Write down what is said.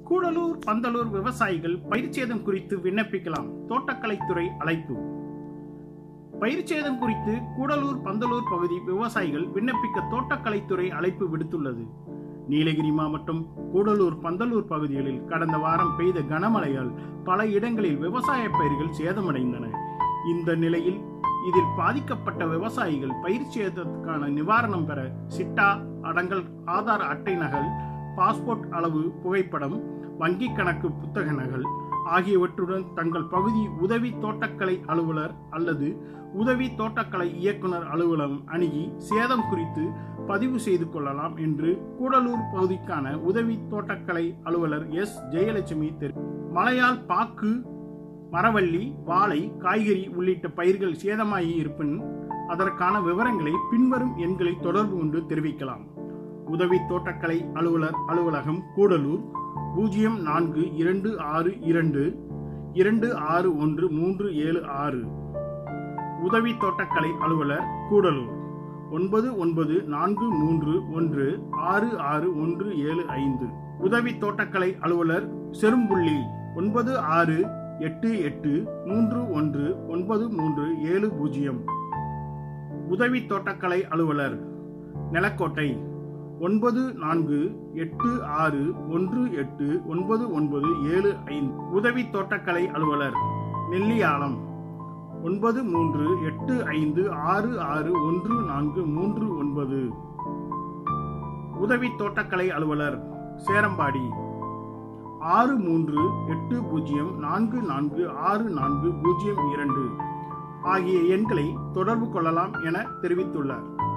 கூடலூர் பந்தலூர் விவசாயிகள் பயிர்ச்சேதம் குறித்து விண்ணப்பிக்கலாம் தோட்டக்கலைத்துறை அழைப்பு பயிர்ச்சேதம் குறித்து கூடலூர் பந்தலூர் பகுதி விவசாயிகள் விண்ணப்பிக்க தோட்டக்கலைத்துறை அழைப்பு விடுத்துள்ளது நீலகிரி மாவட்டம் கூடலூர் பந்தலூர் பகுதிகளில் கடந்த வாரம் பெய்த கனமழையால் பல இடங்களில் விவசாய பயிர்கள் சேதமடைந்தன இந்த நிலையில் இதில் பாதிக்கப்பட்ட விவசாயிகள் பயிர் சேதத்துக்கான நிவாரணம் பெற சிட்டா அடங்கல் ஆதார் அட்டை நகல் பாஸ்போர்ட் அளவு புகைப்படம் வங்கி கணக்கு புத்தக நகல் ஆகியவற்றுடன் தங்கள் பகுதி உதவி தோட்டக்கலை அலுவலர் அல்லது உதவி தோட்டக்கலை இயக்குனர் அலுவலகம் அணுகி சேதம் குறித்து பதிவு செய்து கொள்ளலாம் என்று கூடலூர் பகுதிக்கான உதவி தோட்டக்கலை அலுவலர் எஸ் ஜெயலட்சுமி தெரி மழையால் பாக்கு மரவள்ளி வாழை காய்கறி உள்ளிட்ட பயிர்கள் சேதமாகி இருப்பின் அதற்கான விவரங்களை பின்வரும் எண்களை தொடர்பு கொண்டு தெரிவிக்கலாம் உதவி தோட்டக்கலை அலுவலர் அலுவலகம் கூடலூர் பூஜ்ஜியம் நான்கு இரண்டு ஆறு இரண்டு இரண்டு ஆறு ஒன்று மூன்று ஏழு ஆறு உதவி தோட்டக்கலை அலுவலர் கூடலூர் ஒன்பது ஒன்பது நான்கு மூன்று ஒன்று ஆறு ஆறு ஒன்று ஏழு ஐந்து உதவி தோட்டக்கலை அலுவலர் செரும்புள்ளி ஒன்பது ஆறு எட்டு எட்டு மூன்று ஒன்று ஒன்பது மூன்று ஏழு பூஜ்ஜியம் உதவி தோட்டக்கலை அலுவலர் நிலக்கோட்டை ஒன்பது நான்கு எட்டு ஆறு ஒன்று எட்டு ஒன்பது ஒன்பது ஏழு ஐந்து உதவி தோட்டக்கலை அலுவலர் நெல்லியாளம் ஒன்பது மூன்று எட்டு ஐந்து ஆறு ஆறு ஒன்று நான்கு மூன்று ஒன்பது உதவி தோட்டக்கலை அலுவலர் சேரம்பாடி ஆறு மூன்று எட்டு பூஜ்ஜியம் நான்கு நான்கு ஆறு நான்கு பூஜ்ஜியம் இரண்டு ஆகிய எண்களை தொடர்பு கொள்ளலாம் என தெரிவித்துள்ளார்